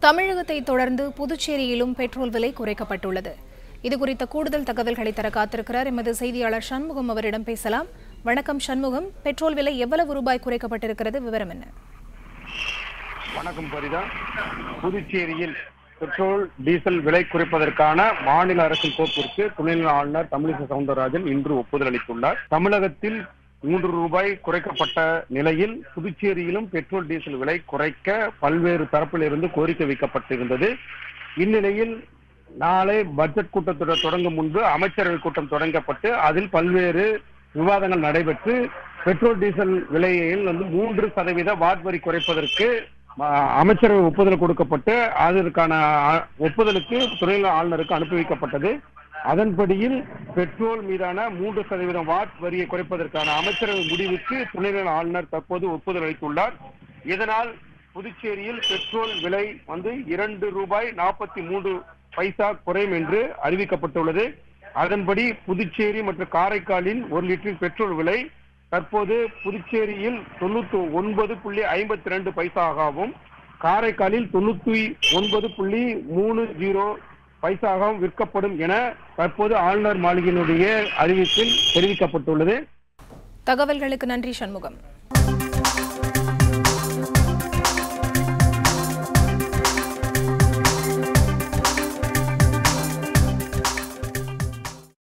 தமிழகத்தை தொடர்ந்து புதுச்சேரியிலும் பெட்ரோல் விலை குறைக்கப்பட்டுள்ளது இது குறித்த கூடுதல் தகவல்களை தர காத்திருக்கிறார் எமது செய்தியாளர் சண்முகம் அவரிடம் பேசலாம் வணக்கம் சண்முகம் பெட்ரோல் விலை எவ்வளவு ரூபாய் குறைக்கப்பட்டிருக்கிறது விவரம் என்ன வணக்கம் பரிதா புதுச்சேரியில் பெட்ரோல் டீசல் விலை குறைப்பதற்கான மாநில அரசின் கோப்பிற்கு துணைநிலை ஆளுநர் தமிழிசை சவுந்தரராஜன் இன்று ஒப்புதல் அளித்துள்ளார் தமிழகத்தில் மூன்று ரூபாய் குறைக்கப்பட்ட நிலையில் புதுச்சேரியிலும் பெட்ரோல் டீசல் விலை குறைக்க பல்வேறு தரப்பிலிருந்து கோரிக்கை வைக்கப்பட்டிருந்தது இந்நிலையில் நாளை பட்ஜெட் கூட்டத்தொடர் தொடங்கும் முன்பு அமைச்சரவை கூட்டம் தொடங்கப்பட்டு அதில் பல்வேறு விவாதங்கள் நடைபெற்று பெட்ரோல் டீசல் விலையில் வந்து மூன்று சதவீத வாட் வரி குறைப்பதற்கு ம, அமைச்சரவை ஒப்புதல் கொடுக்கப்பட்டு அதற்கான அ, ஒப்புதலுக்கு துணைநிலை ஆளுநருக்கு அனுப்பி வைக்கப்பட்டது அதன்படியில் பெட்ரோல் மீதான மூன்று சதவீதம் வாட் வரியை குறைப்பதற்கான அமைச்சரவை முடிவுக்கு துணைநிலை ஆளுநர் தற்போது ஒப்புதல் அளித்துள்ளார் இதனால் புதுச்சேரியில் பெட்ரோல் விலை வந்து இரண்டு ரூபாய் நாற்பத்தி மூன்று பைசா குறையும் என்று அறிவிக்கப்பட்டுள்ளது அதன்படி புதுச்சேரி மற்றும் காரைக்காலில் ஒரு லிட்டர் பெட்ரோல் விலை தற்போது புதுச்சேரியில் தொண்ணூத்தி ஒன்பது புள்ளி ஐம்பத்தி ரெண்டு பைசாகவும் காரைக்காலில் தொண்ணூத்தி ஒன்பது புள்ளி மூணு ஜீரோ பைசாகவும் விற்கப்படும் என தற்போது ஆளுநர் மாளிகையினுடைய அறிவிப்பில் தெரிவிக்கப்பட்டுள்ளது தகவல்களுக்கு நன்றி சண்முகம்